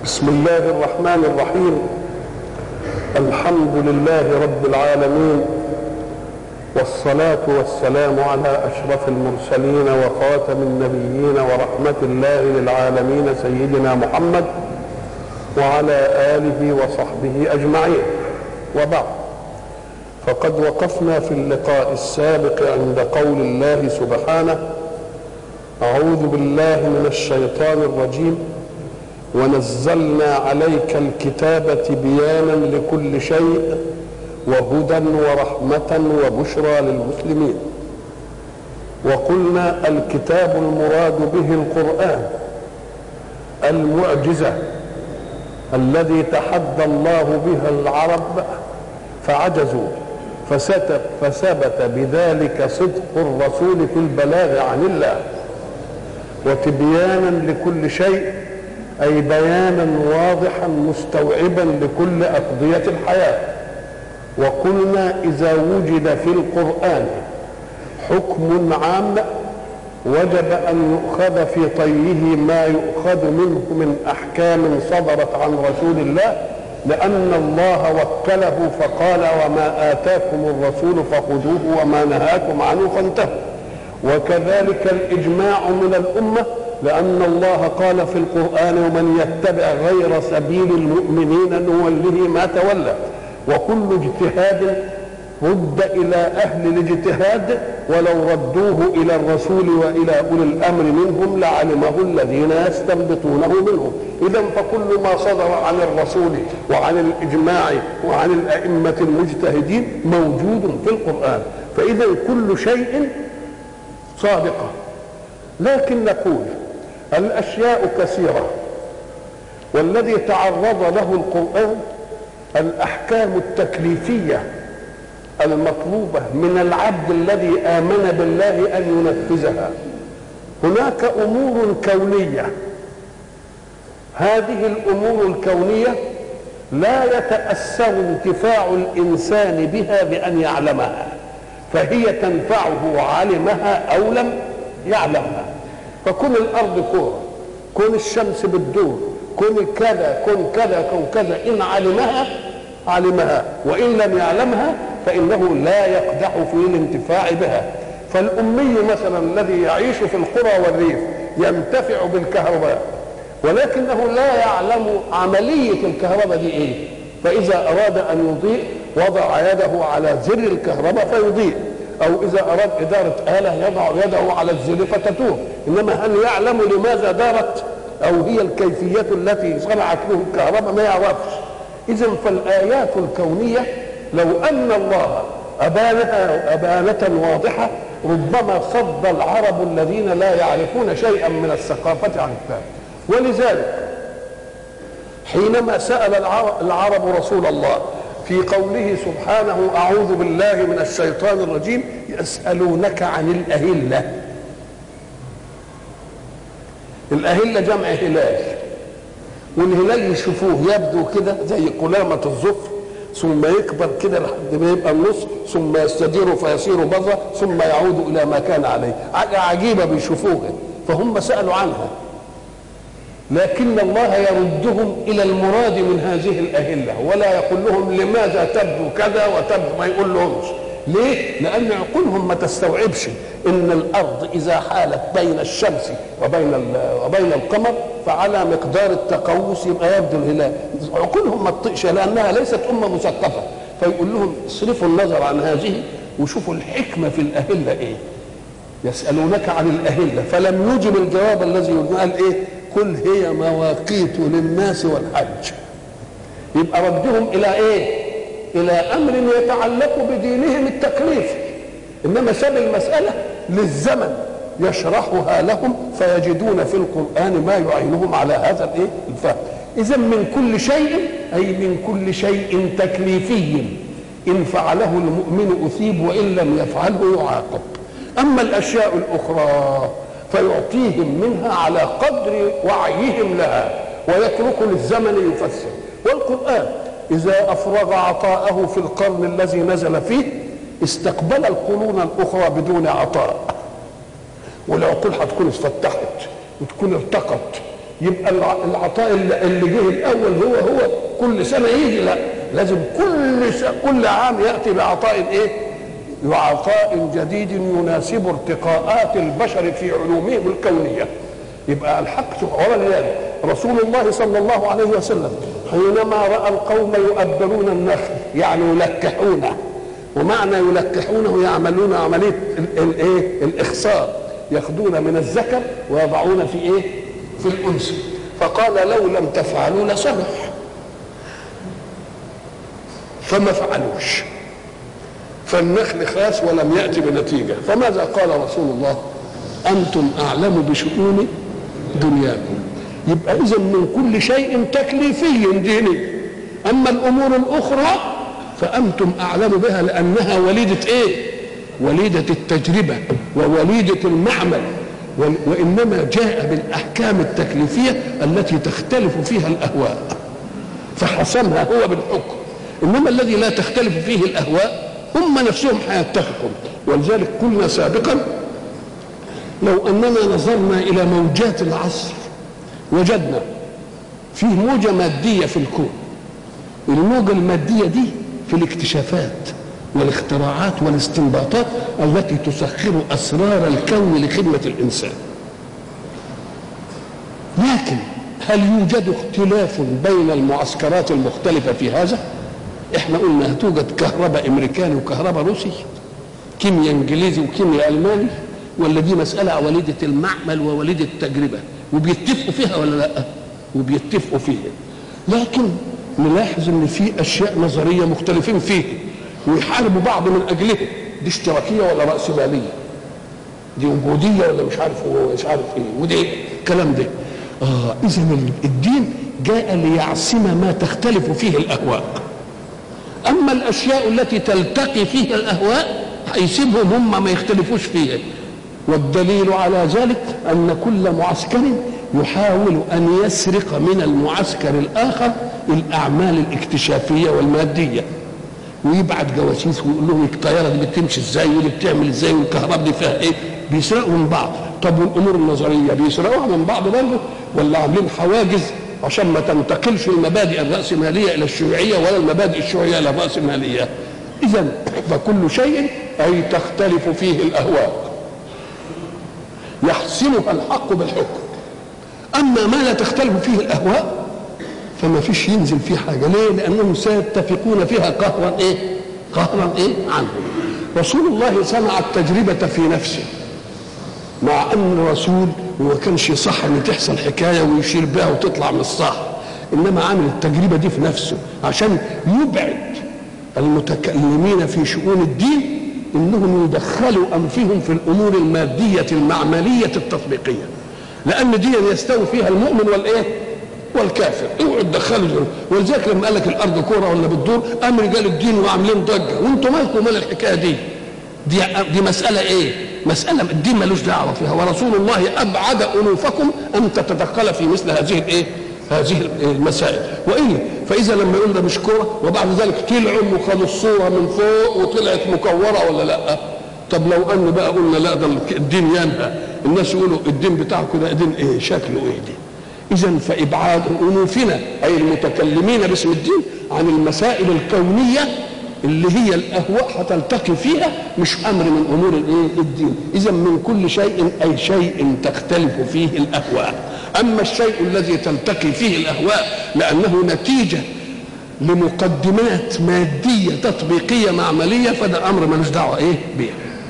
بسم الله الرحمن الرحيم الحمد لله رب العالمين والصلاة والسلام على أشرف المرسلين وخاتم النبيين ورحمة الله للعالمين سيدنا محمد وعلى آله وصحبه أجمعين وبعد فقد وقفنا في اللقاء السابق عند قول الله سبحانه أعوذ بالله من الشيطان الرجيم ونزلنا عليك الكتاب تبيانا لكل شيء وهدى ورحمة وبشرى للمسلمين وقلنا الكتاب المراد به القرآن المعجزة الذي تحدى الله بها العرب فعجزوا فستب فثبت بذلك صدق الرسول في البلاغ عن الله وتبيانا لكل شيء أي بيانا واضحا مستوعبا لكل أقضية الحياة وقلنا إذا وجد في القرآن حكم عام وجب أن يؤخذ في طيه ما يؤخذ منه من أحكام صدرت عن رسول الله لأن الله وكله فقال وما آتاكم الرسول فخذوه وما نهاكم عنه فانتهوا وكذلك الإجماع من الأمة لأن الله قال في القرآن ومن يتبع غير سبيل المؤمنين نوله ما تولى وكل اجتهاد رد إلى أهل الاجتهاد ولو ردوه إلى الرسول وإلى أولي الأمر منهم لعلمه الذين يستنبطونه منهم إذا فكل ما صدر عن الرسول وعن الإجماع وعن الأئمة المجتهدين موجود في القرآن فإذا كل شيء صادقة لكن نقول الأشياء كثيرة والذي تعرض له القرآن الأحكام التكليفية المطلوبة من العبد الذي آمن بالله أن ينفذها هناك أمور كونية هذه الأمور الكونية لا يتأثر انتفاع الإنسان بها بأن يعلمها فهي تنفعه علمها أو لم يعلمها فكون الأرض كورة كون الشمس بتدور كون كذا كون كذا كون كذا إن علمها علمها وإن لم يعلمها فإنه لا يقدح في الانتفاع بها فالأمي مثلا الذي يعيش في القرى والريف ينتفع بالكهرباء ولكنه لا يعلم عملية الكهرباء دي إيه فإذا أراد أن يضيء وضع يده على زر الكهرباء فيضيء أو إذا أراد إدارة آلة يضع يده على الزر فتدور إنما هل يعلم لماذا دارت أو هي الكيفية التي صنعت له الكهرباء ما يعرفش إذا فالآيات الكونية لو أن الله أبانها أبانة واضحة ربما صد العرب الذين لا يعرفون شيئا من الثقافة عن الكتاب ولذلك حينما سأل العرب رسول الله في قوله سبحانه أعوذ بالله من الشيطان الرجيم يسألونك عن الأهلة الأهلة جمع هلال والهلال يشوفوه يبدو كده زي قلامة الظفر ثم يكبر كده لحد ما يبقى النص ثم يستدير فيصير بذرة ثم يعود إلى ما كان عليه حاجة عجيبة بيشوفوها فهم سألوا عنها لكن الله يردهم إلى المراد من هذه الأهلة ولا يقول لهم لماذا تبدو كذا وتبدو ما يقول لهمش ليه؟ لأن عقولهم ما تستوعبش إن الأرض إذا حالت بين الشمس وبين وبين القمر فعلى مقدار التقوس يبقى يبدو الهلال عقولهم ما تطيقش لأنها ليست أمة مثقفة فيقول لهم اصرفوا النظر عن هذه وشوفوا الحكمة في الأهلة إيه يسألونك عن الأهلة فلم يجب الجواب الذي قال إيه قل هي مواقيت للناس والحج يبقى ردهم إلى إيه الى امر يتعلق بدينهم التكليفي انما ساب المساله للزمن يشرحها لهم فيجدون في القران ما يعينهم على هذا الايه الفهم اذا من كل شيء اي من كل شيء تكليفي ان فعله المؤمن اثيب وان لم يفعله يعاقب اما الاشياء الاخرى فيعطيهم منها على قدر وعيهم لها ويترك للزمن يفسر والقران إذا أفرغ عطاءه في القرن الذي نزل فيه استقبل القرون الأخرى بدون عطاء والعقول هتكون اتفتحت وتكون ارتقت يبقى الع- العطاء اللي اللي جه الاول هو هو كل سنه يجي لا لازم كل س... كل عام ياتي بعطاء ايه؟ بعطاء جديد يناسب ارتقاءات البشر في علومهم الكونيه يبقى الحق سبحانه ولذلك رسول الله صلى الله عليه وسلم حينما راى القوم يؤبرون النخل يعني يلكحونه ومعنى يلكحونه يعملون عمليه ال- الايه الاخصاب ياخذون من الذكر ويضعون في ايه في الانثى فقال لو لم تفعلوا لصلح فما فعلوش فالنخل خاس ولم يأتي بنتيجة فماذا قال رسول الله أنتم أعلم بشؤون دنياكم يبقى إذا من كل شيء تكليفي ديني أما الأمور الأخرى فأنتم أعلم بها لأنها وليدة إيه وليدة التجربة ووليدة المعمل وال- وإنما جاء بالأحكام التكليفية التي تختلف فيها الأهواء فحسمها هو بالحكم انما الذي لا تختلف فيه الاهواء هم نفسهم هيتفقوا ولذلك قلنا سابقا لو اننا نظرنا الى موجات العصر وجدنا فيه موجه ماديه في الكون الموجه الماديه دي في الاكتشافات والاختراعات والاستنباطات التي تسخر اسرار الكون لخدمه الانسان لكن هل يوجد اختلاف بين المعسكرات المختلفة في هذا؟ احنا قلنا توجد كهرباء امريكاني وكهرباء روسي كيمياء انجليزي وكيمياء الماني ولا دي مسألة وليدة المعمل ووليدة التجربة وبيتفقوا فيها ولا لا؟ وبيتفقوا فيها لكن نلاحظ ان في اشياء نظرية مختلفين فيها ويحاربوا بعض من اجلها دي اشتراكية ولا رأسمالية؟ دي وجوديه ولا مش عارف هو مش عارف ايه ودي الكلام ده اه اذا الدين جاء ليعصم ما تختلف فيه الاهواء اما الاشياء التي تلتقي فيها الاهواء هيسيبهم هم ما يختلفوش فيها والدليل على ذلك ان كل معسكر يحاول ان يسرق من المعسكر الاخر الاعمال الاكتشافيه والماديه ويبعت جواسيس ويقول لهم الطياره دي بتمشي ازاي ودي بتعمل ازاي والكهرباء دي فيها ايه بيسرقوا من بعض طب والامور النظريه بيسرقوها من بعض برضه ولا عاملين حواجز عشان ما تنتقلش المبادئ الراسماليه الى الشيوعيه ولا المبادئ الشيوعيه الى الراسماليه اذا فكل شيء اي تختلف فيه الاهواء يحسمها الحق بالحكم اما ما لا تختلف فيه الاهواء فما فيش ينزل فيه حاجه ليه لانهم سيتفقون فيها قهرا ايه قهرا ايه عنه رسول الله صنع التجربه في نفسه مع ان الرسول ما كانش صح ان تحصل حكايه ويشير بها وتطلع من الصح انما عامل التجربه دي في نفسه عشان يبعد المتكلمين في شؤون الدين انهم يدخلوا انفهم في الامور الماديه المعمليه التطبيقيه لان دي يستوي فيها المؤمن والايه والكافر اوعوا تدخلوا دول ولذلك لما قال لك الارض كوره ولا بتدور قام رجال الدين وعاملين ضجه وانتم مالكم مال الحكايه دي دي دي مساله ايه؟ مساله الدين ملوش دعوه فيها ورسول الله ابعد انوفكم ان تتدخل في مثل هذه الايه؟ هذه المسائل والا فاذا لما يقول ده مش كوره وبعد ذلك طلعوا وخدوا الصوره من فوق وطلعت مكوره ولا لا؟ طب لو ان بقى قلنا لا ده الدين ينهى الناس يقولوا الدين بتاعكم ده دين ايه؟ شكله ايه دي؟ اذا فابعاد انوفنا اي المتكلمين باسم الدين عن المسائل الكونيه اللي هي الاهواء هتلتقي فيها مش امر من امور الايه الدين اذا من كل شيء اي شيء تختلف فيه الاهواء اما الشيء الذي تلتقي فيه الاهواء لانه نتيجه لمقدمات ماديه تطبيقيه معمليه فده امر ملوش دعوه ايه به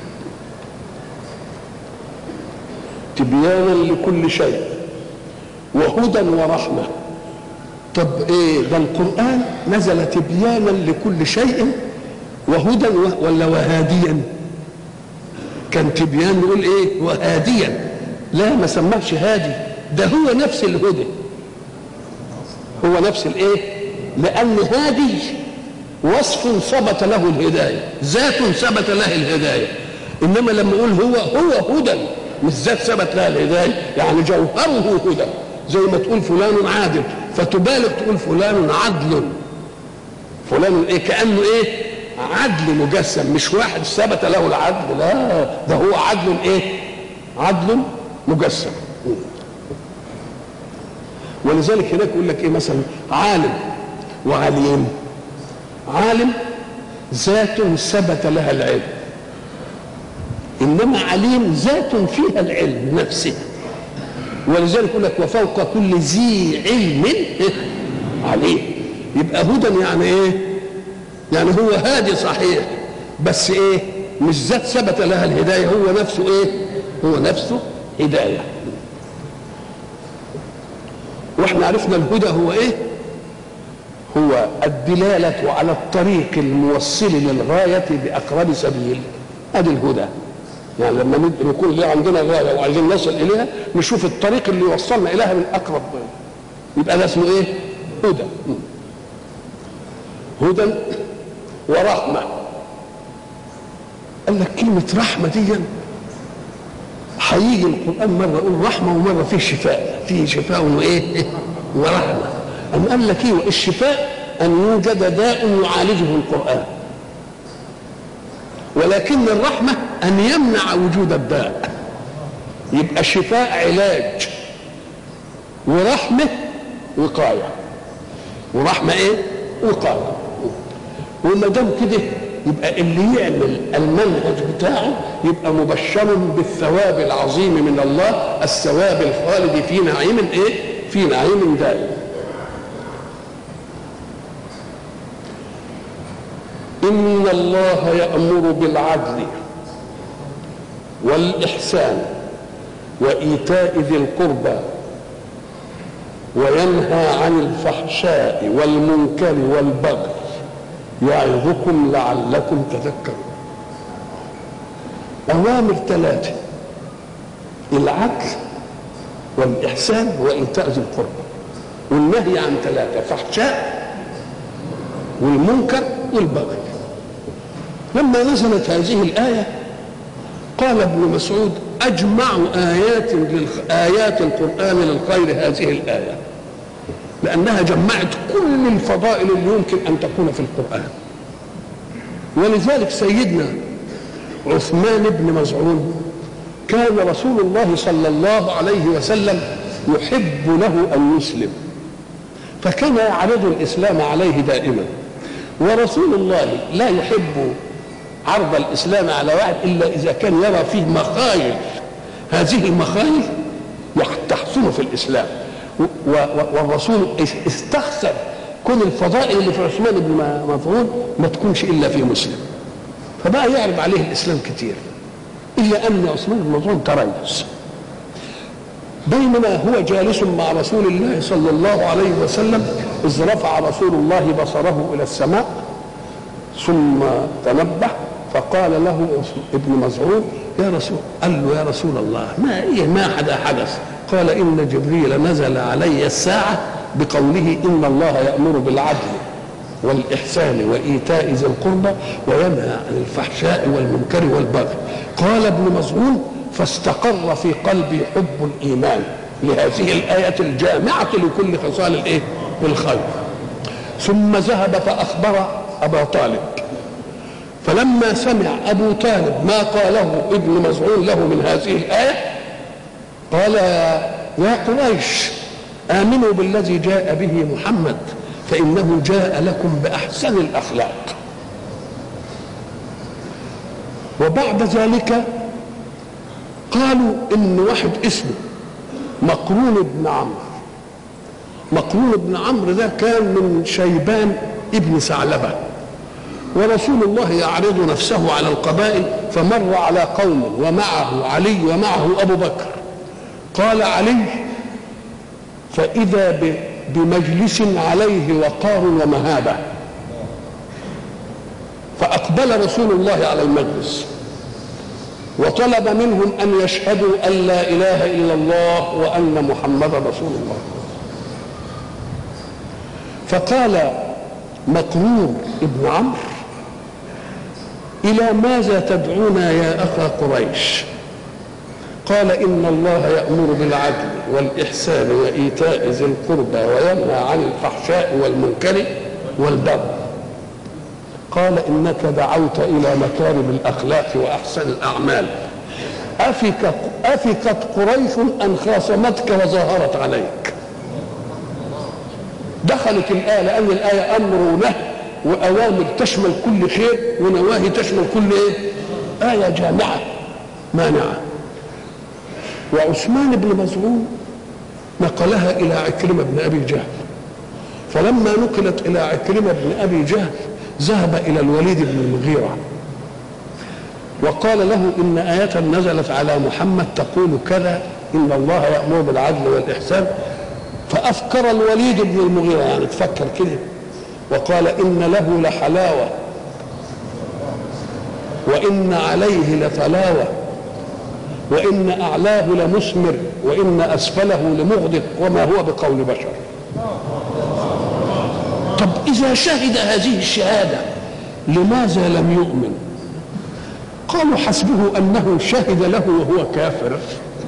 تبيانا لكل شيء وهدى ورحمه طب ايه ده القران نزل تبيانا لكل شيء وهدى ولا وهاديا كان تبيان نقول ايه وهاديا لا ما سماش هادي ده هو نفس الهدى هو نفس الايه لان هادي وصف ثبت له الهدايه ذات ثبت له الهدايه انما لما يقول هو هو هدى مش ذات ثبت لها الهدايه يعني جوهره هدى زي ما تقول فلان عادل فتبالغ تقول فلان عدل فلان ايه كانه ايه عدل مجسم مش واحد ثبت له العدل لا ده هو عدل ايه عدل مجسم ولذلك هناك يقول لك ايه مثلا عالم وعليم عالم ذات ثبت لها العلم انما عليم ذات فيها العلم نفسه ولذلك يقول لك وفوق كل ذي علم عليم يبقى هدى يعني ايه يعني هو هادي صحيح بس ايه مش ذات ثبت لها الهدايه هو نفسه ايه هو نفسه هدايه واحنا عرفنا الهدى هو ايه هو الدلالة على الطريق الموصل للغاية بأقرب سبيل هذا الهدى يعني لما نكون ليه عندنا غاية وعايزين نصل إليها نشوف الطريق اللي يوصلنا إليها من أقرب يبقى ده اسمه إيه؟ هدى هدى ورحمة قال لك كلمة رحمة دي هيجي القرآن مرة يقول رحمة ومرة فيه شفاء فيه شفاء وإيه؟ ورحمة أم قال لك إيه الشفاء أن يوجد داء يعالجه القرآن ولكن الرحمة أن يمنع وجود الداء يبقى الشفاء علاج ورحمة وقاية ورحمة إيه؟ وقاية وما دام كده يبقى اللي يعمل المنهج بتاعه يبقى مبشر بالثواب العظيم من الله الثواب الخالد في نعيم ايه؟ في نعيم دائم. إن الله يأمر بالعدل والإحسان وإيتاء ذي القربى وينهى عن الفحشاء والمنكر والبغي يعظكم لعلكم تذكرون أوامر ثلاثة العدل والإحسان وإيتاء ذي القربى والنهي عن ثلاثة فحشاء والمنكر والبغي لما نزلت هذه الآية قال ابن مسعود أجمع آيات آيات القرآن للخير هذه الآية لأنها جمعت كل الفضائل اللي يمكن أن تكون في القرآن ولذلك سيدنا عثمان بن مزعون كان رسول الله صلى الله عليه وسلم يحب له أن يسلم فكان يعرض الإسلام عليه دائما ورسول الله لا يحب عرض الإسلام على واحد إلا إذا كان يرى فيه مخايل هذه المخايل تحصل في الإسلام والرسول استخسر كل الفضائل اللي في عثمان بن مظعون ما تكونش الا في مسلم فبقى يعرض عليه الاسلام كتير الا ان عثمان بن مظعون تريث بينما هو جالس مع رسول الله صلى الله عليه وسلم اذ رفع رسول الله بصره الى السماء ثم تنبه فقال له ابن مزعون يا رسول قال له يا رسول الله ما إيه ما حدا حدث قال إن جبريل نزل علي الساعة بقوله إن الله يأمر بالعدل والإحسان وإيتاء ذي القربى وينهى عن الفحشاء والمنكر والبغي قال ابن مسعود فاستقر في قلبي حب الإيمان لهذه الآية الجامعة لكل خصال الإيه؟ الخير ثم ذهب فأخبر أبا طالب فلما سمع أبو طالب ما قاله ابن مسعود له من هذه الآية قال يا قريش آمنوا بالذي جاء به محمد فإنه جاء لكم بأحسن الأخلاق وبعد ذلك قالوا إن واحد اسمه مقرون بن عمرو مقرون بن عمرو ده كان من شيبان ابن ثعلبه ورسول الله يعرض نفسه على القبائل فمر على قوم ومعه علي ومعه ابو بكر قال علي فاذا بمجلس عليه وقار ومهابه فاقبل رسول الله على المجلس وطلب منهم ان يشهدوا ان لا اله الا الله وان محمدا رسول الله فقال مقرور ابن عمرو الى ماذا تدعونا يا اخا قريش قال ان الله يامر بالعدل والاحسان وايتاء ذي القربى وينهى عن الفحشاء والمنكر والبغي قال انك دعوت الى مكارم الاخلاق واحسن الاعمال افك افكت قريش ان خاصمتك وظاهرت عليك دخلت الآية لأن الآية أمر ونهي وأوامر تشمل كل خير ونواهي تشمل كل إيه؟ آية جامعة مانعة وعثمان بن مزعون نقلها إلى عكرمة بن أبي جهل فلما نقلت إلى عكرمة بن أبي جهل ذهب إلى الوليد بن المغيرة وقال له إن آية نزلت على محمد تقول كذا إن الله يأمر بالعدل والإحسان فأفكر الوليد بن المغيرة يعني تفكر كده وقال إن له لحلاوة وإن عليه لطلاوة وإن أعلاه لمثمر وإن أسفله لمغدق وما هو بقول بشر طب إذا شهد هذه الشهادة لماذا لم يؤمن قالوا حسبه أنه شهد له وهو كافر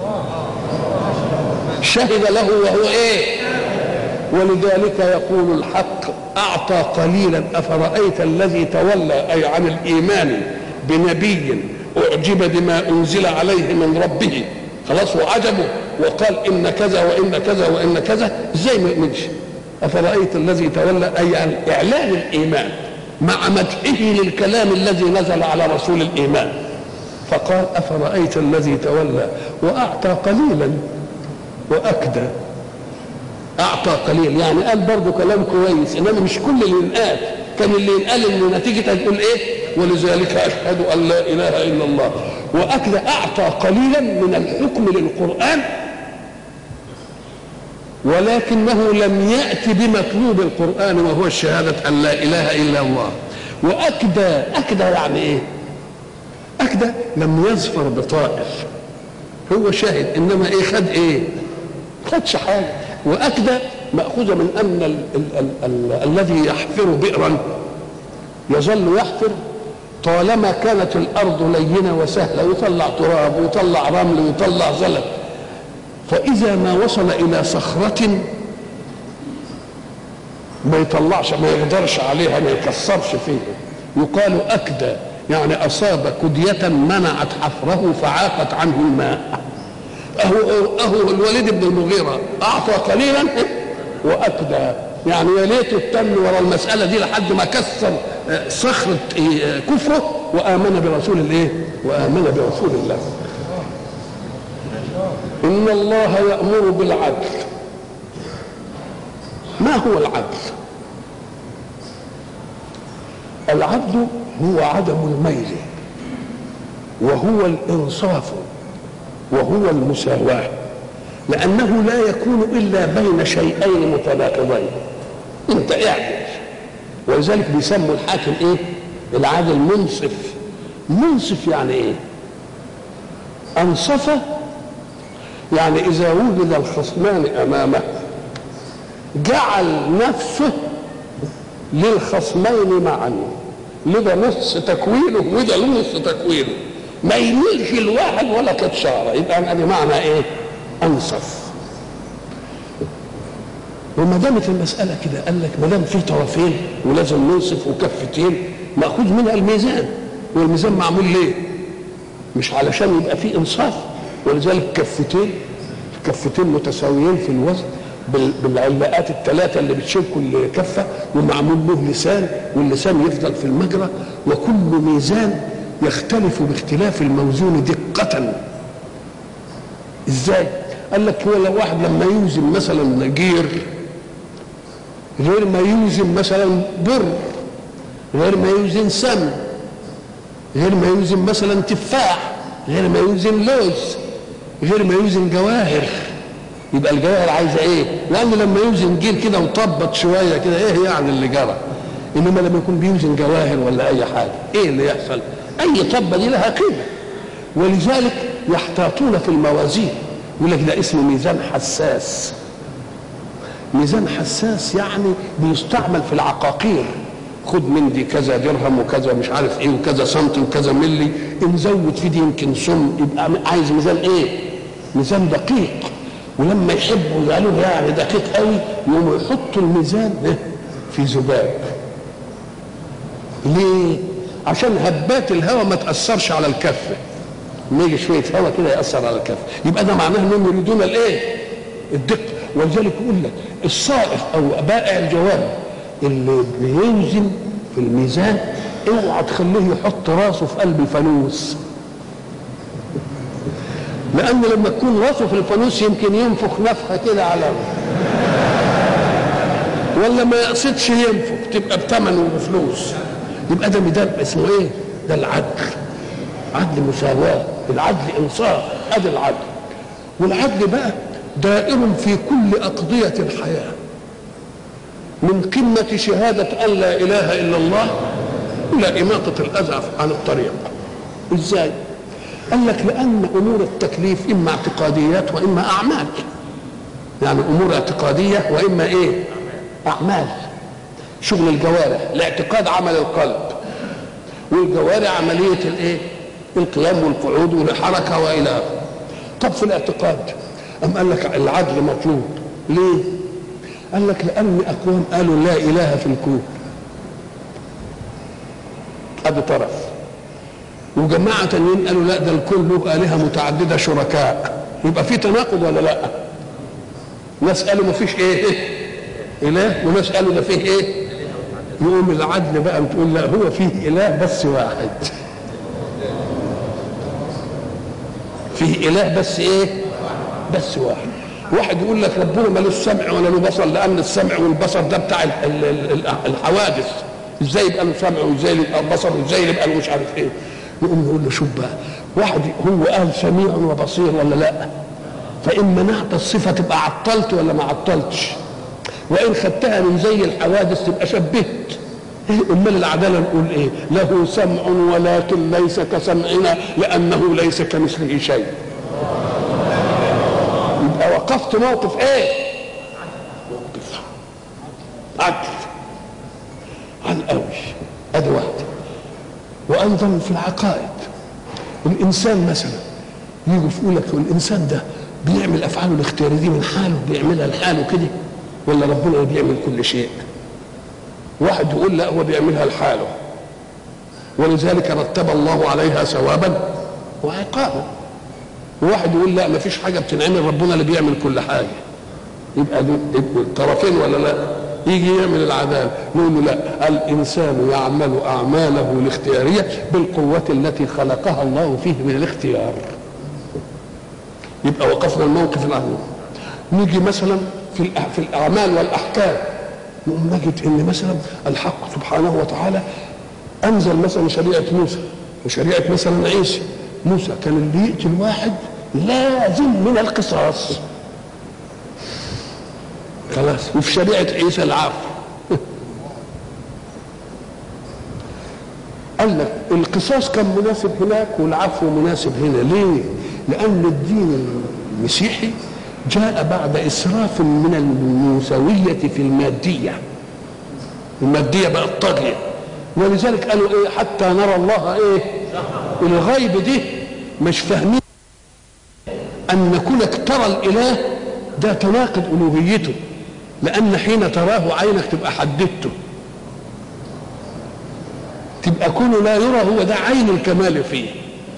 شهد له وهو إيه ولذلك يقول الحق أعطى قليلا أفرأيت الذي تولى أي عن الإيمان بنبي أعجب بما أنزل عليه من ربه خلاص وعجبه وقال إن كذا وإن كذا وإن كذا إزاي ما يؤمنش أفرأيت الذي تولى أي عن إعلان الإيمان مع مدحه للكلام الذي نزل على رسول الإيمان فقال أفرأيت الذي تولى وأعطى قليلا وأكدى أعطى قليل يعني قال برضه كلام كويس إنما مش كل اللي ينقال كان اللي ينقال إن نتيجة هتقول إيه ولذلك أشهد أن لا إله إلا الله وأكدى أعطى قليلا من الحكم للقرآن ولكنه لم يأتي بمطلوب القرآن وهو الشهادة أن لا إله إلا الله وأكدى أكدى يعني إيه أكدى لم يظفر بطائف هو شاهد إنما إيه خد إيه خدش حاجة وأكدى مأخوذة من أن ال ال ال ال الذي يحفر بئرا يظل يحفر طالما كانت الأرض لينة وسهلة يطلع تراب ويطلع رمل ويطلع زلط فإذا ما وصل إلى صخرة ما يطلعش ما يقدرش عليها ما يكسرش فيها يقال أكدى يعني أصاب كدية منعت حفره فعاقت عنه الماء أهو, أهو الوليد بن المغيرة أعطى قليلا وأكدى يعني يا ليت التن ورا المسألة دي لحد ما كسر صخرة كفره وآمن برسول الإيه؟ وآمن برسول الله إن الله يأمر بالعدل ما هو العدل العدل هو عدم الميل وهو الإنصاف وهو المساواة لأنه لا يكون إلا بين شيئين متناقضين أنت اعدل ولذلك بيسموا الحاكم إيه؟ العادل منصف منصف يعني إيه؟ أنصف يعني إذا وجد الخصمان أمامه جعل نفسه للخصمين معا لده نص تكوينه وده نص تكوينه ما يميلش الواحد ولا كتشاره يبقى يعني معنى ايه؟ انصف وما دامت المساله كده قال لك ما دام في طرفين ولازم ننصف وكفتين ماخوذ منها الميزان والميزان معمول ليه؟ مش علشان يبقى في انصاف ولذلك كفتين كفتين متساويين في الوزن بالعلاقات الثلاثة اللي بتشيل كل كفة ومعمول له لسان واللسان يفضل في المجرى وكل ميزان يختلف باختلاف الموزون دقة ازاي؟ قال لك هو لو واحد لما يوزن مثلا جير غير ما يوزن مثلا بر غير ما يوزن سمن غير ما يوزن مثلا تفاح غير ما يوزن لوز غير ما يوزن جواهر يبقى الجواهر عايزه ايه؟ لان لما يوزن جير كده وطبط شويه كده ايه يعني اللي جرى؟ انما لما يكون بيوزن جواهر ولا اي حاجه ايه اللي يحصل؟ اي طبه دي لها قيمه ولذلك يحتاطون في الموازين يقول لك ده اسمه ميزان حساس ميزان حساس يعني بيستعمل في العقاقير خد من دي كذا درهم وكذا مش عارف ايه وكذا سنتي وكذا ملي نزود في دي يمكن سم يبقى عايز ميزان ايه؟ ميزان دقيق ولما يحبوا قالوا يعني دقيق قوي يقوموا يحطوا الميزان في ذباب ليه؟ عشان هبات الهواء ما تاثرش على الكفه لما يجي شويه هواء كده ياثر على الكفه يبقى ده معناه انهم يريدون الايه؟ الدقه ولذلك يقول لك الصائف او بائع الجواب اللي بينزل في الميزان اوعى تخليه يحط راسه في قلب الفانوس لان لما تكون راسه في الفانوس يمكن ينفخ نفخه كده على ولا ما يقصدش ينفخ تبقى بثمن وبفلوس يبقى ده ميدان اسمه ايه؟ ده العدل عدل مساواه العدل انصاف ادي العدل والعدل بقى دائر في كل اقضيه الحياه من قمه شهاده ان لا اله الا الله الى اماطه الاذى عن الطريق ازاي؟ قال لك لان امور التكليف اما اعتقاديات واما اعمال يعني امور اعتقاديه واما ايه؟ اعمال شغل الجوارح الاعتقاد عمل القلب والجوارح عمليه الايه؟ القيام والقعود والحركه والى اخره طب في الاعتقاد أم قال لك العدل مطلوب ليه؟ قال لك لأن أقوام قالوا لا إله في الكون هذا طرف وجماعة تانيين قالوا لا ده الكون له آلهة متعددة شركاء يبقى في تناقض ولا لا؟ ناس قالوا ما فيش إيه؟ إله وناس قالوا ده فيه إيه؟ يقوم العدل بقى بتقول لا هو فيه إله بس واحد فيه اله بس ايه بس واحد واحد يقول لك ربنا ملوش سمع ولا له بصر لان السمع والبصر ده بتاع ال ال ال الحوادث ازاي يبقى له سمع وازاي يبقى له بصر وازاي يبقى له مش عارف ايه يقوم يقول له شوف بقى واحد هو قال سميع وبصير ولا لا فان منعت الصفه تبقى عطلت ولا ما عطلتش وان خدتها من زي الحوادث تبقى شبهت إيه امال العداله نقول ايه له سمع ولكن ليس كسمعنا لانه ليس كمثله شيء يبقى وقفت موقف ايه موقف عدل عن قوي ادي واحده وايضا في العقائد الانسان مثلا يجي يقول لك الانسان ده بيعمل افعاله الاختياريه دي من حاله بيعملها لحاله كده ولا ربنا اللي بيعمل كل شيء واحد يقول لا هو بيعملها لحاله ولذلك رتب الله عليها ثوابا وعقابا وواحد يقول لا ما فيش حاجه بتنعمل ربنا اللي بيعمل كل حاجه يبقى طرفين ولا لا يجي يعمل العذاب نقول له لا الانسان يعمل اعماله الاختياريه بالقوه التي خلقها الله فيه من الاختيار يبقى وقفنا الموقف الاول نيجي مثلا في في الاعمال والاحكام نقوم نجد ان مثلا الحق سبحانه وتعالى انزل مثلا شريعه موسى وشريعه مثلا عيسى موسى كان اللي يقتل واحد لازم من القصاص خلاص وفي شريعه عيسى العفو قال لك القصاص كان مناسب هناك والعفو مناسب هنا ليه؟ لأن الدين المسيحي جاء بعد إسراف من الموسوية في المادية المادية بقت طاغية ولذلك قالوا إيه حتى نرى الله إيه الغيب دي مش فاهمين أن كونك ترى الإله ده تناقض ألوهيته لأن حين تراه عينك تبقى حددته تبقى كونه لا يرى هو ده عين الكمال فيه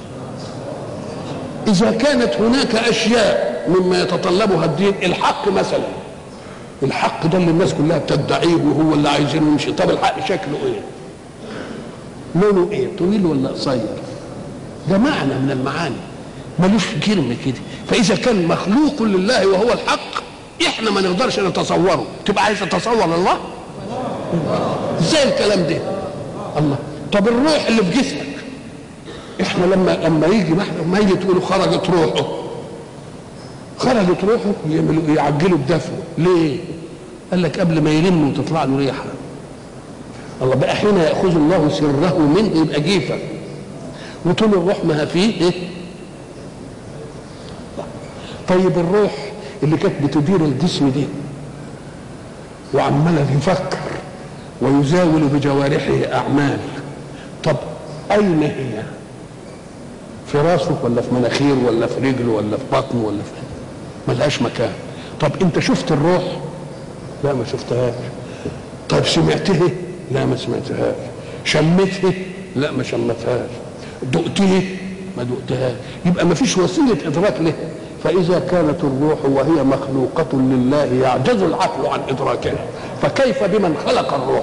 إذا كانت هناك أشياء مما يتطلبها الدين الحق مثلا الحق ده اللي الناس كلها بتدعيه وهو اللي عايزينه يمشي طب الحق شكله ايه؟ لونه ايه؟ طويل ولا قصير؟ ده معنى من المعاني ملوش كلمه كده فاذا كان مخلوق لله وهو الحق احنا ما نقدرش نتصوره تبقى عايز تتصور الله؟ ازاي الكلام ده؟ الله طب الروح اللي في جسمك احنا لما لما يجي ميت يقولوا خرجت روحه خرجت روحه يعملوا يعجلوا بدفنه ليه؟ قال لك قبل ما يلم وتطلع له ريحه الله بقى حين ياخذ الله سره منه يبقى جيفه وطول الروح ما فيه ايه؟ طيب الروح اللي كانت بتدير الجسم دي وعماله يفكر ويزاول بجوارحه اعمال طب اين هي؟ في راسه ولا في مناخيره ولا في رجله ولا في بطنه ولا في ملهاش مكان طب انت شفت الروح لا ما شفتهاش طب سمعته لا ما سمعتهاش شمته لا ما شمتهاش دقته ما دقتهاش يبقى ما فيش وسيله ادراك له فإذا كانت الروح وهي مخلوقة لله يعجز العقل عن إدراكها فكيف بمن خلق الروح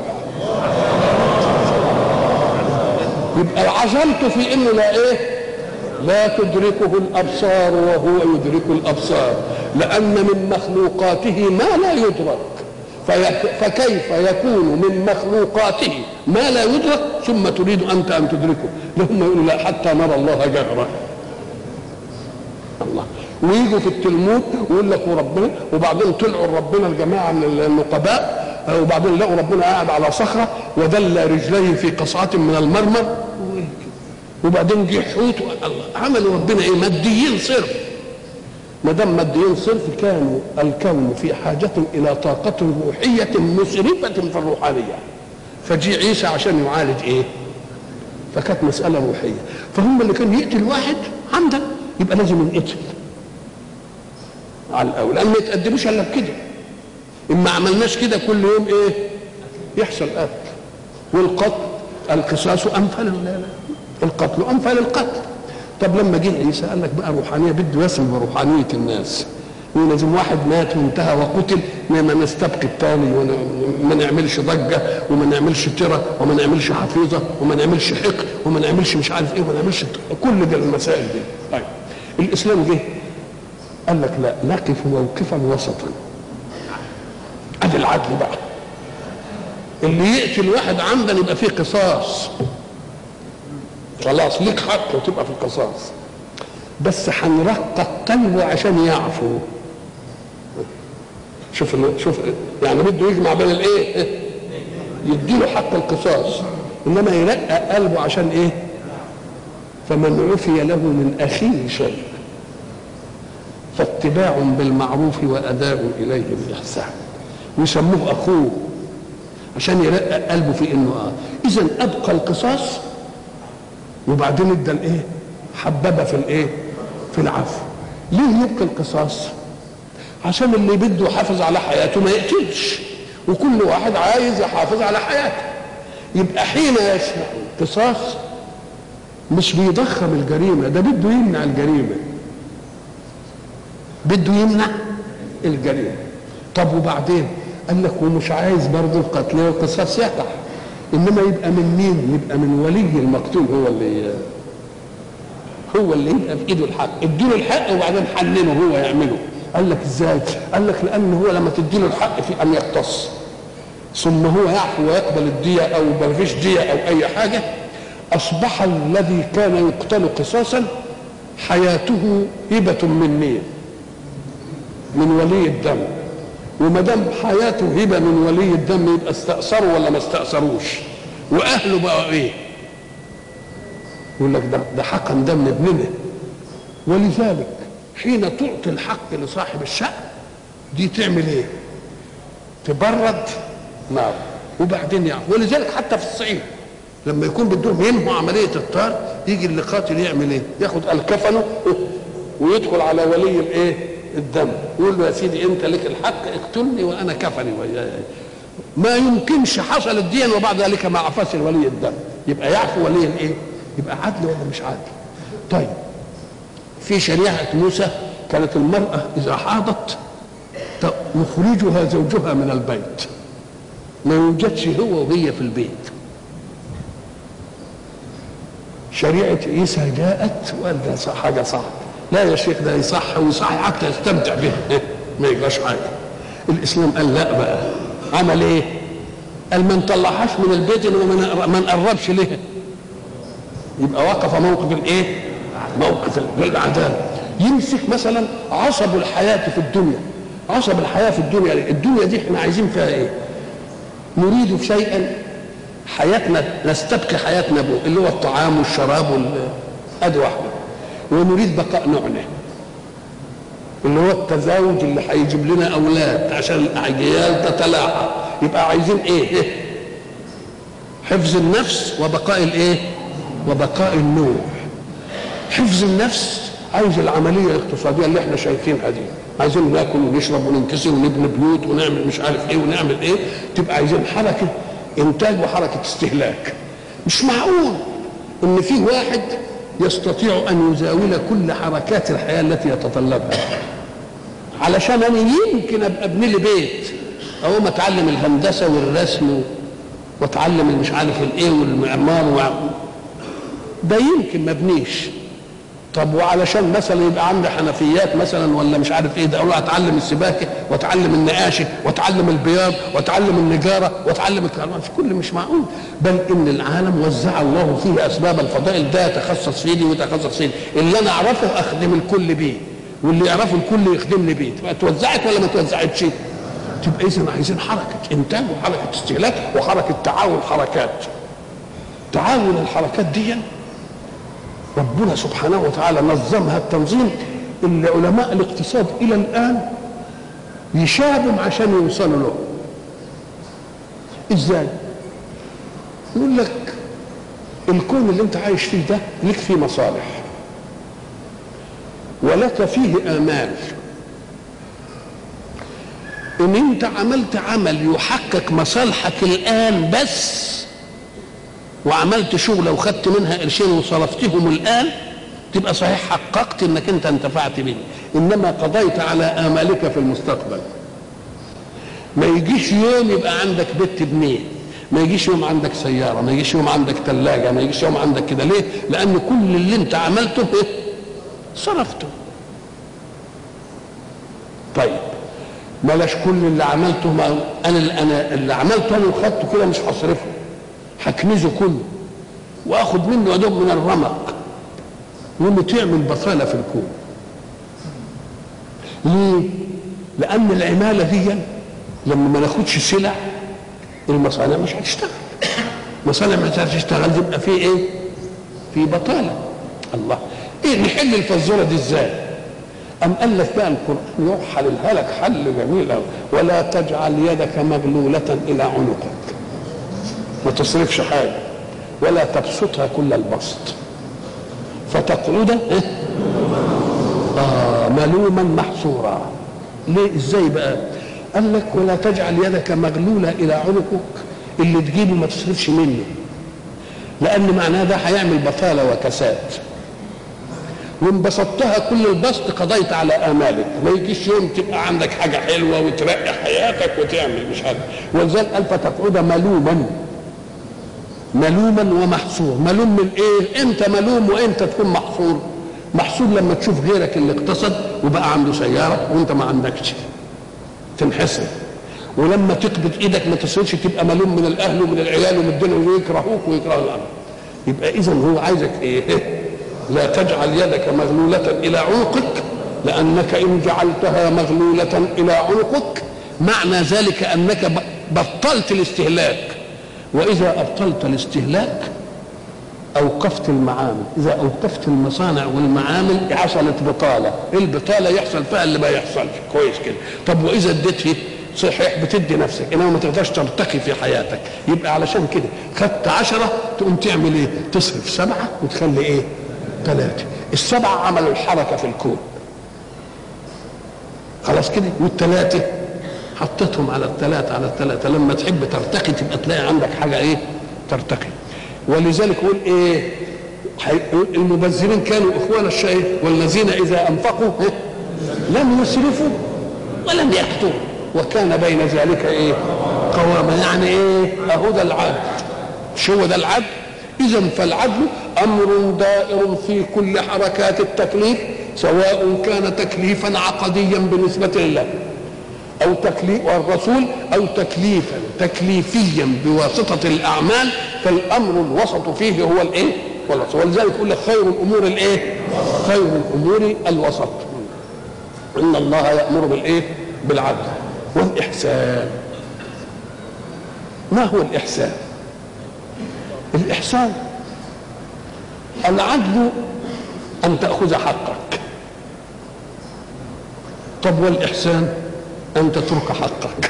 يبقى عزمت في انه لا ايه لا تدركه الابصار وهو يدرك الابصار لان من مخلوقاته ما لا يدرك في فكيف يكون من مخلوقاته ما لا يدرك ثم تريد انت ان تدركه لهم يقولوا لا حتى نرى الله جهرا الله ويجوا في التلمود ويقول لك وربنا وبعدين طلعوا ربنا الجماعه من النقباء وبعدين لقوا ربنا قاعد على صخره ودل رجليه في قصعه من المرمر وبعدين جه حوت الله عملوا ربنا ايه ماديين صرف ما دام ماديين صرف كانوا الكون في حاجه الى طاقه روحيه مسرفه في الروحانيه فجي عيسى عشان يعالج ايه فكانت مساله روحيه فهم اللي كان يقتل واحد عمدا يبقى لازم ينقتل على الاول لان ما يتقدموش الا بكده ان ما عملناش كده كل يوم ايه يحصل قتل والقتل القصاص امثل القتل امثل القتل طب لما جه عيسى قال لك بقى روحانيه بده يصل بروحانيه الناس ولازم واحد مات وانتهى وقتل ما نستبقي التاني وما نعملش ضجه وما نعملش ترى وما نعملش حفيظه وما نعملش حقد وما نعملش مش عارف ايه وما نعملش كل دي المسائل دي طيب الاسلام جه قال لك لا نقف موقفا وسطا ادي العدل بقى اللي يقتل واحد عمدا يبقى فيه قصاص خلاص ليك حق وتبقى في القصاص بس هنرقق قلبه عشان يعفو شوف شوف يعني بده يجمع بين الايه يديله حق القصاص انما يرقق قلبه عشان ايه فمن عفي له من اخيه شيء فاتباع بالمعروف واداء اليه باحسان ويسموه اخوه عشان يرقق قلبه في انه اه اذا ابقى القصاص وبعدين ادى الايه حببه في الايه في العفو ليه يبقى القصاص عشان اللي بده يحافظ على حياته ما يقتلش وكل واحد عايز يحافظ على حياته يبقى حين يشرع القصاص مش بيضخم الجريمه ده بده يمنع الجريمه بده يمنع الجريمه طب وبعدين قال لك ومش عايز برضه القتل والقصاص يقع انما يبقى من مين يبقى من ولي المقتول هو اللي هو اللي يبقى في ايده الحق اديله الحق وبعدين حننه هو يعمله قال لك ازاي قال لك لان هو لما تديله الحق في ان يقتص ثم هو يعفو ويقبل الدية او ما فيش دية او اي حاجة اصبح الذي كان يقتل قصاصا حياته هبة من مين من ولي الدم وما دام حياته هبه من ولي الدم يبقى استأثروا ولا ما استأثروش واهله بقى ايه يقول لك ده ده حقا ده من ابننا ولذلك حين تعطي الحق لصاحب الشأن دي تعمل ايه تبرد نار وبعدين يعني ولذلك حتى في الصعيد لما يكون بدهم ينهوا عمليه الطار يجي اللي قاتل يعمل ايه ياخد الكفنه ويدخل على ولي الايه الدم يقول له يا سيدي انت لك الحق اقتلني وانا كفني وياي ما يمكنش حصل الدين وبعد ذلك ما عفاش ولي الدم يبقى يعفو ولي الايه يبقى عدل ولا مش عدل طيب في شريعه موسى كانت المراه اذا حاضت يخرجها زوجها من البيت ما يوجدش هو وهي في البيت شريعه عيسى جاءت وقال ده حاجه صعبه لا يا شيخ ده يصح ويصح حتى يستمتع به ما يجراش حاجه الاسلام قال لا بقى عمل ايه قال ما نطلعهاش من البيت انما ما نقربش ليه يبقى وقف موقف الايه موقف العداله يمسك مثلا عصب الحياه في الدنيا عصب الحياه في الدنيا الدنيا دي احنا عايزين فيها ايه نريد شيئا حياتنا نستبقي حياتنا به اللي هو الطعام والشراب وال ادي واحده ونريد بقاء نوعنا اللي هو التزاوج اللي هيجيب لنا اولاد عشان الاجيال تتلاحى يبقى عايزين ايه, إيه؟ حفظ النفس وبقاء الايه وبقاء النوع حفظ النفس عايز العمليه الاقتصاديه اللي احنا شايفينها دي عايزين ناكل ونشرب وننكسر ونبني بيوت ونعمل مش عارف ايه ونعمل ايه تبقى عايزين حركه انتاج وحركه استهلاك مش معقول ان في واحد يستطيع ان يزاول كل حركات الحياه التي يتطلبها علشان انا يمكن ابقى ابني لي بيت اقوم اتعلم الهندسه والرسم واتعلم مش عارف الايه والمعمار و... ده يمكن ما ابنيش طب وعلشان مثلا يبقى عندي حنفيات مثلا ولا مش عارف ايه ده اقول اتعلم السباكه واتعلم النقاشه واتعلم البياض واتعلم النجاره واتعلم الكهرباء مش كل مش معقول بل ان العالم وزع الله فيه اسباب الفضائل ده يتخصص في دي ويتخصص في دي اللي انا اعرفه اخدم الكل بيه واللي يعرفه الكل يخدمني بيه تبقى توزعت ولا ما توزعتش تبقى اذا عايزين حركه انتاج وحركه استهلاك وحركه تعاون حركات تعاون الحركات دي ربنا سبحانه وتعالى نظمها التنظيم اللي علماء الاقتصاد الى الان يشابوا عشان يوصلوا له ازاي يقول لك الكون اللي انت عايش فيه ده لك فيه مصالح ولك فيه امال ان انت عملت عمل يحقق مصالحك الان بس وعملت شغله وخدت منها قرشين وصرفتهم الان تبقى صحيح حققت انك انت انتفعت به انما قضيت على امالك في المستقبل ما يجيش يوم يبقى عندك بيت تبنيه ما يجيش يوم عندك سياره ما يجيش يوم عندك ثلاجه ما يجيش يوم عندك كده ليه لان كل اللي انت عملته ايه صرفته طيب بلاش كل اللي عملته ما انا انا اللي عملته انا وخدته كده مش هصرفه هكنزه كله واخد منه يا دوب من الرمق يقوم تعمل بطاله في الكون ليه؟ لان العماله دي لما ما ناخدش سلع المصانع مش هتشتغل مصانع مش هتشتغل يبقى في ايه؟ في بطاله الله ايه نحل الفزوره دي ازاي؟ أم قال لك بقى القرآن يحللها لك حل جميل أوي ولا تجعل يدك مغلولة إلى عنقك ما تصرفش حاجة ولا تبسطها كل البسط فتقعد إيه؟ آه ملوما محصورا ليه ازاي بقى قال لك ولا تجعل يدك مغلولة إلى عنقك اللي تجيبه ما تصرفش منه لأن معناه ده هيعمل بطالة وكساد وان بسطتها كل البسط قضيت على امالك ما يجيش يوم تبقى عندك حاجه حلوه وترقي حياتك وتعمل مش عارف ولذلك قال فتقعد ملوما ملوما ومحصور ملوم من ايه امتى ملوم وامتى تكون محصور محصور لما تشوف غيرك اللي اقتصد وبقى عنده سياره وانت ما عندكش تنحسر ولما تقبض ايدك ما تصيرش تبقى ملوم من الاهل ومن العيال ومن الدنيا ويكرهوك ويكرهوا الامر يبقى اذا هو عايزك ايه لا تجعل يدك مغلولة إلى عنقك لأنك إن جعلتها مغلولة إلى عنقك معنى ذلك أنك بطلت الاستهلاك وإذا أبطلت الاستهلاك أوقفت المعامل إذا أوقفت المصانع والمعامل حصلت بطالة البطالة يحصل فيها اللي ما يحصلش كويس كده طب وإذا اديت فيه صحيح بتدي نفسك انما ما تقدرش ترتقي في حياتك يبقى علشان كده خدت عشرة تقوم تعمل ايه تصرف سبعة وتخلي ايه ثلاثة السبعة عملوا الحركة في الكون خلاص كده والثلاثة حطيتهم على الثلاثة على الثلاثة لما تحب ترتقي تبقى تلاقي عندك حاجة ايه ترتقي ولذلك يقول ايه المبذرين كانوا اخوان الشيء والذين اذا انفقوا إيه؟ لم يسرفوا ولم يقتروا وكان بين ذلك ايه قواما يعني ايه اهو ده العدل مش هو ده العدل اذا فالعدل امر دائر في كل حركات التكليف سواء كان تكليفا عقديا بالنسبه لله او تكليف والرسول او تكليفا تكليفيا بواسطه الاعمال فالامر الوسط فيه هو الايه؟ والوسط ولذلك يقول لك خير الامور الايه؟ خير الامور الوسط ان الله يامر بالايه؟ بالعدل والاحسان ما هو الاحسان؟ الإحسان العدل أن تأخذ حقك طب والإحسان أن تترك حقك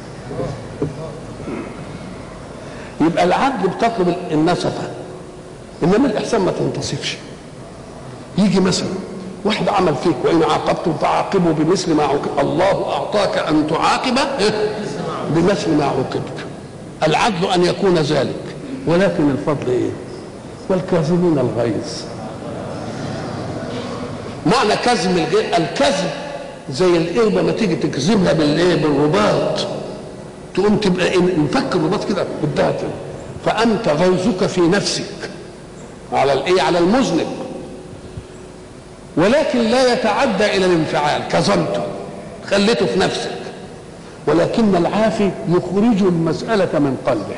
يبقى العدل بتطلب النسفة إنما الإحسان ما تنتصفش يجي مثلا واحد عمل فيك وإن عاقبتم فعاقبوا بمثل ما عوقب الله أعطاك أن تعاقب بمثل ما عوقبت العدل أن يكون ذلك ولكن الفضل ايه والكاظمين الغيظ معنى كزم الغير الكزم زي القربة ما تيجي تكزمها بالايه بالرباط تقوم تبقى نفك الرباط كده بدها كده فانت غيظك في نفسك على الايه على المذنب ولكن لا يتعدى الى الانفعال كظمته خليته في نفسك ولكن العافي يخرج المسألة من قلبه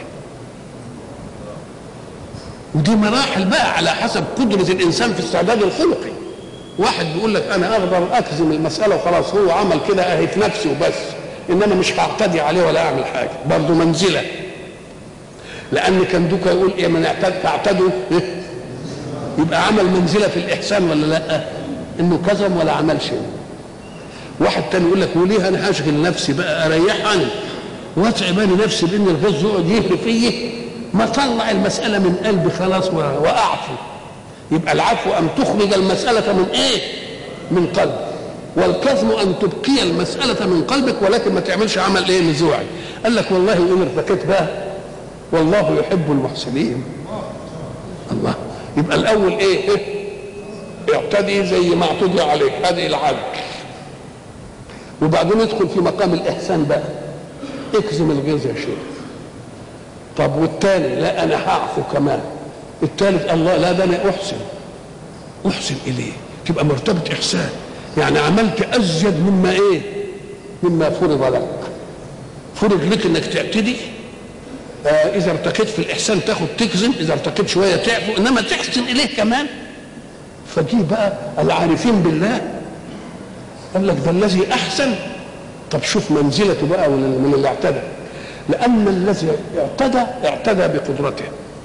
ودي مراحل بقى على حسب قدرة الإنسان في استعداد الخلقي واحد بيقول لك أنا أقدر أكزم المسألة وخلاص هو عمل كده أهي في نفسي وبس إنما مش هعتدي عليه ولا أعمل حاجة برضه منزلة لأن كان دوكا يقول إيه من اعتد تعتدوا يبقى عمل منزلة في الإحسان ولا لأ إنه كظم ولا عمل شيء واحد تاني يقول لك وليه انا هشغل نفسي بقى اريح انا واتعب انا نفسي بان الغز يقعد يهري فيا ما طلع المساله من قلبي خلاص واعفو يبقى العفو ان تخرج المساله من ايه؟ من قلب والكظم ان تبقي المساله من قلبك ولكن ما تعملش عمل ايه نزوعي قال لك والله ان ارتكيت بقى والله يحب المحسنين الله يبقى الاول ايه, إيه؟ اعتدي زي ما اعتدي عليك هذه العدل وبعدين يدخل في مقام الاحسان بقى اكزم الغيظ يا شيخ طب والتاني لا انا هعفو كمان الثالث الله لا ده انا احسن احسن اليه تبقى مرتبه احسان يعني عملت ازيد مما ايه مما فرض لك فرض لك انك تعتدي آه اذا ارتقيت في الاحسان تاخد تكزم اذا ارتقيت شويه تعفو انما تحسن اليه كمان فدي بقى العارفين بالله قال لك ده الذي احسن طب شوف منزلته بقى من اللي اعتدى لان الذي اعتدى اعتدى بقدرته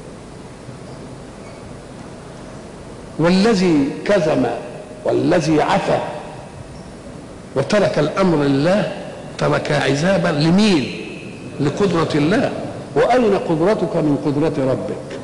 والذي كذم والذي عفى وترك الامر لله ترك عذابا لمين لقدره الله واين قدرتك من قدره ربك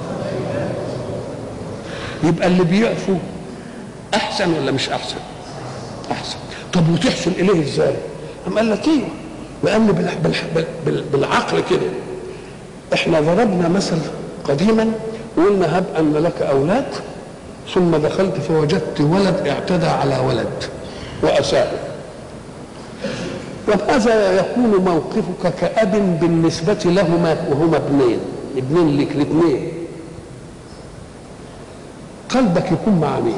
يبقى اللي بيعفو احسن ولا مش احسن احسن طب وتحسن اليه ازاي أم قال لك ايه لان بالعقل كده احنا ضربنا مثل قديما وقلنا هب ان لك اولاد ثم دخلت فوجدت ولد اعتدى على ولد واساء وماذا يكون موقفك كأب بالنسبة لهما وهما ابنين ابنين لك الاثنين قلبك يكون مع مين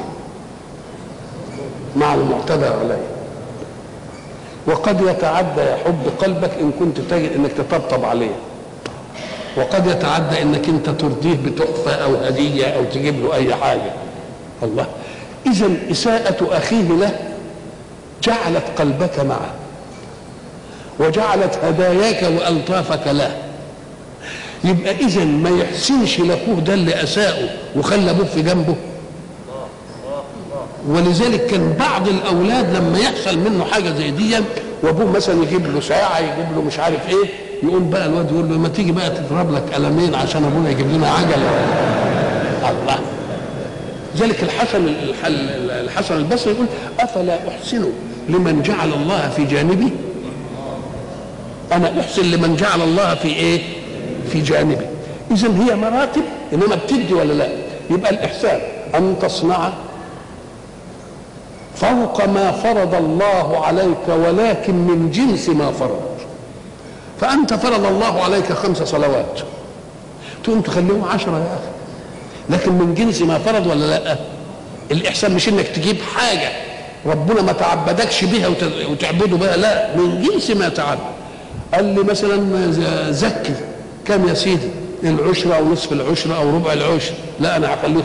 مع المعتدى عليه وقد يتعدى يحب قلبك ان كنت تجد انك تطبطب عليه وقد يتعدى انك انت ترضيه بتحفه او هديه او تجيب له اي حاجه الله اذا اساءه اخيه له جعلت قلبك معه وجعلت هداياك والطافك له يبقى اذا ما يحسنش لاخوه ده اللي اساءه وخلى ابوه في جنبه ولذلك كان بعض الاولاد لما يحصل منه حاجه زي دي وابوه مثلا يجيب له ساعه يجيب له مش عارف ايه يقوم بقى الواد يقول له ما تيجي بقى تضرب لك قلمين عشان ابونا يجيب لنا عجله الله ذلك الحسن الحسن البصري يقول افلا احسن لمن جعل الله في جانبي انا احسن لمن جعل الله في ايه في جانبي اذا هي مراتب انما بتدي ولا لا يبقى الاحسان ان تصنع فوق ما فرض الله عليك ولكن من جنس ما فرض فأنت فرض الله عليك خمس صلوات تقوم تخليهم عشرة يا أخي لكن من جنس ما فرض ولا لا الإحسان مش إنك تجيب حاجة ربنا ما تعبدكش بها وتعبده بها لا من جنس ما تعبد قال لي مثلا زكي كم يا سيدي العشرة أو نصف العشرة أو ربع العشر لا أنا هخليه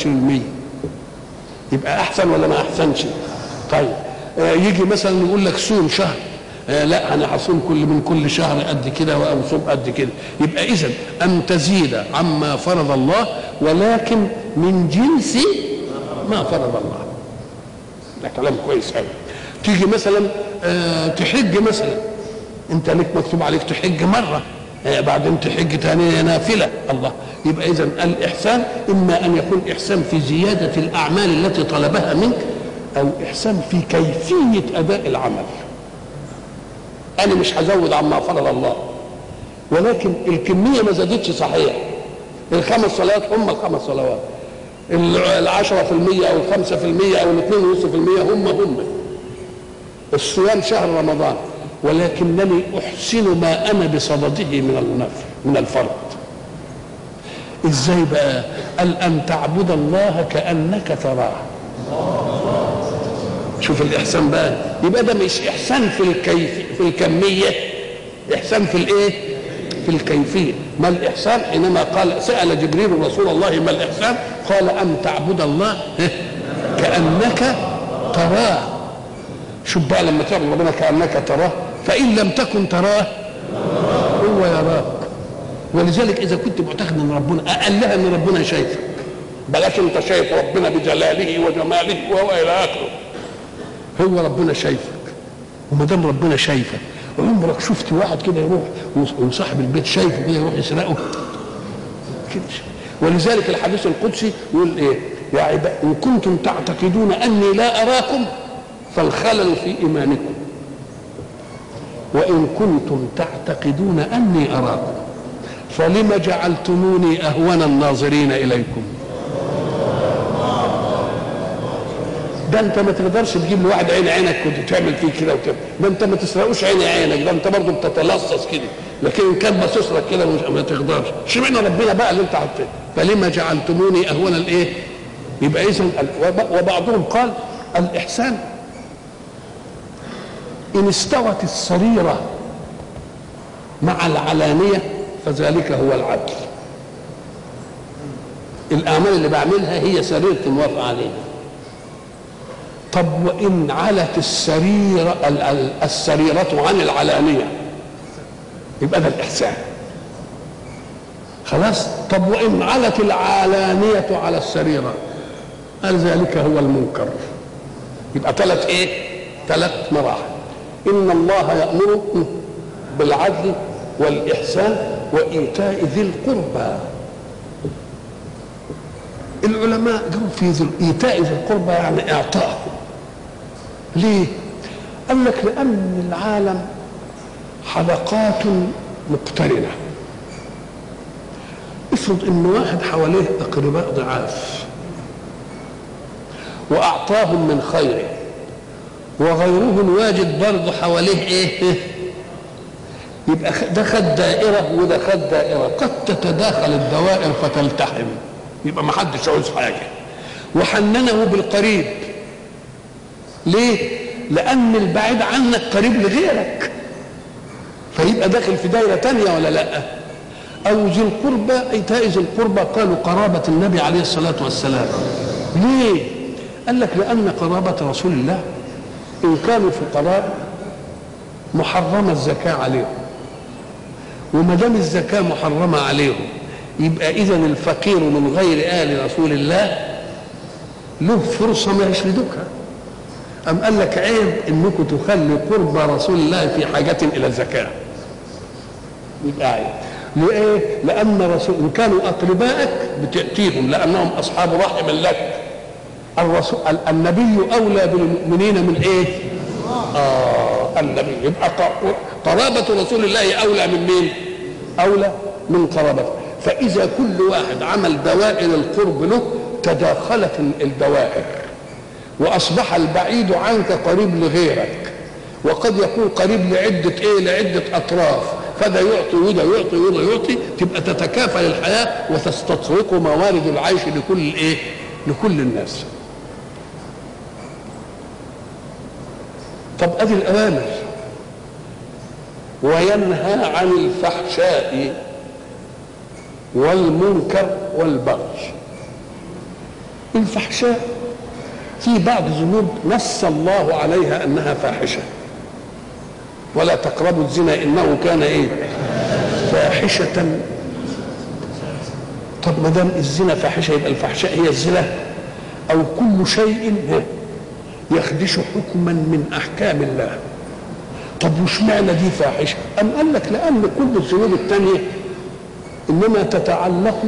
25% يبقى احسن ولا ما احسنش طيب آه يجي مثلا يقول لك صوم شهر آه لا انا هصوم كل من كل شهر قد كده واصوم قد كده يبقى اذا ان تزيد عما فرض الله ولكن من جنس ما فرض الله ده كلام كويس قوي تيجي مثلا آه تحج مثلا انت لك مكتوب عليك تحج مره بعدين تحج تاني نافلة الله يبقى إذا الإحسان إما أن يكون إحسان في زيادة الأعمال التي طلبها منك أو إحسان في كيفية أداء العمل أنا مش هزود عما فرض الله ولكن الكمية ما زادتش صحيح الخمس صلوات هم الخمس صلوات العشرة في المية أو الخمسة في المية أو الاثنين ونص في المية هم هم الصيام شهر رمضان ولكنني أحسن ما أنا بصدده من النفل من الفرض ازاي بقى قال ان تعبد الله كانك تراه شوف الاحسان بقى يبقى ده مش احسان في الكيف في الكميه احسان في الايه في الكيفيه ما الاحسان حينما قال سال جبريل رسول الله ما الاحسان قال ان تعبد الله كانك تراه شوف بقى لما تعبد ربنا كانك تراه فان لم تكن تراه هو يراك ولذلك اذا كنت معتقد ان ربنا اقلها ان ربنا شايفك بلاش انت شايف ربنا بجلاله وجماله وهو الى اخره هو ربنا شايفك وما دام ربنا شايفك عمرك شفت واحد كده يروح وصاحب البيت شايفه كده يروح يسرقه كده ولذلك الحديث القدسي يقول ايه يا عباد ان كنتم تعتقدون اني لا اراكم فالخلل في ايمانكم وان كنتم تعتقدون اني اراكم فلم جعلتموني اهون الناظرين اليكم ده انت ما تقدرش تجيب لواحد عين عينك كنت تعمل فيه كده وكده ده انت ما تسرقوش عين عينك ده انت برضه بتتلصص كده لكن ان كان باصص لك كده مش ما تقدرش اشمعنى ربنا بقى اللي انت حطيته فلما جعلتموني اهون الايه يبقى اذا وبعضهم قال الاحسان ان استوت السريره مع العلانيه فذلك هو العدل الاعمال اللي بعملها هي سريره الموافقه عليها طب وان علت السريره السريره عن العلانيه يبقى ده الاحسان خلاص طب وان علت العلانيه على السريره قال ذلك هو المنكر يبقى ثلاث ايه ثلاث مراحل ان الله يامر بالعدل والاحسان وايتاء ذي القربى العلماء قالوا في ذي ايتاء ذي القربى يعني اعطائه ليه قال لك لان العالم حلقات مقترنه افرض ان واحد حواليه اقرباء ضعاف واعطاهم من خيره وغيره الواجد برضه حواليه ايه يبقى ده خد دائرة وده خد دائرة قد تتداخل الدوائر فتلتحم يبقى ما حدش عاوز حاجة وحننه بالقريب ليه؟ لأن البعيد عنك قريب لغيرك فيبقى داخل في دائرة تانية ولا لأ؟ أو ذي القربى إيتاء ذي القربى قالوا قرابة النبي عليه الصلاة والسلام ليه؟ قال لك لأن قرابة رسول الله إن كانوا فقراء محرمة الزكاة عليهم وما دام الزكاة محرمة عليهم يبقى إذا الفقير من غير آل رسول الله له فرصة ما يشردكها أم قال لك عيب إنكم تخلي قرب رسول الله في حاجة إلى الزكاة يبقى عيب ليه؟ لأن رسول إن كانوا أقربائك بتأتيهم لأنهم أصحاب رحم لك الرسول النبي أولى بالمؤمنين من إيه؟ آه النبي يبقى قرابة رسول الله أولى من مين؟ أولى من قرابته فإذا كل واحد عمل دوائر القرب له تداخلت الدوائر وأصبح البعيد عنك قريب لغيرك وقد يكون قريب لعدة إيه؟ لعدة أطراف فده يعطي وده يعطي وده يعطي تبقى تتكافل الحياة وتستطرق موارد العيش لكل إيه؟ لكل الناس طب ادي الاوامر وينهى عن الفحشاء والمنكر والبغي الفحشاء في بعض الذنوب نص الله عليها انها فاحشه ولا تقربوا الزنا انه كان ايه فاحشه طب ما دام الزنا فاحشه يبقى الفحشاء هي الزنا او كل شيء يخدش حكما من احكام الله طب وش معنى دي فاحشه ام قال لك لان كل الذنوب الثانيه انما تتعلق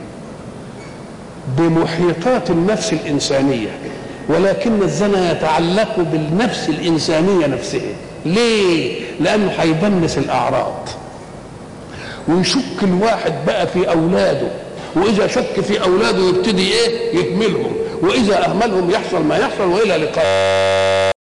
بمحيطات النفس الانسانيه ولكن الزنا يتعلق بالنفس الانسانيه نفسها ليه لانه هيدنس الاعراض ويشك الواحد بقى في اولاده واذا شك في اولاده يبتدي ايه يكملهم واذا اهملهم يحصل ما يحصل والى لقاء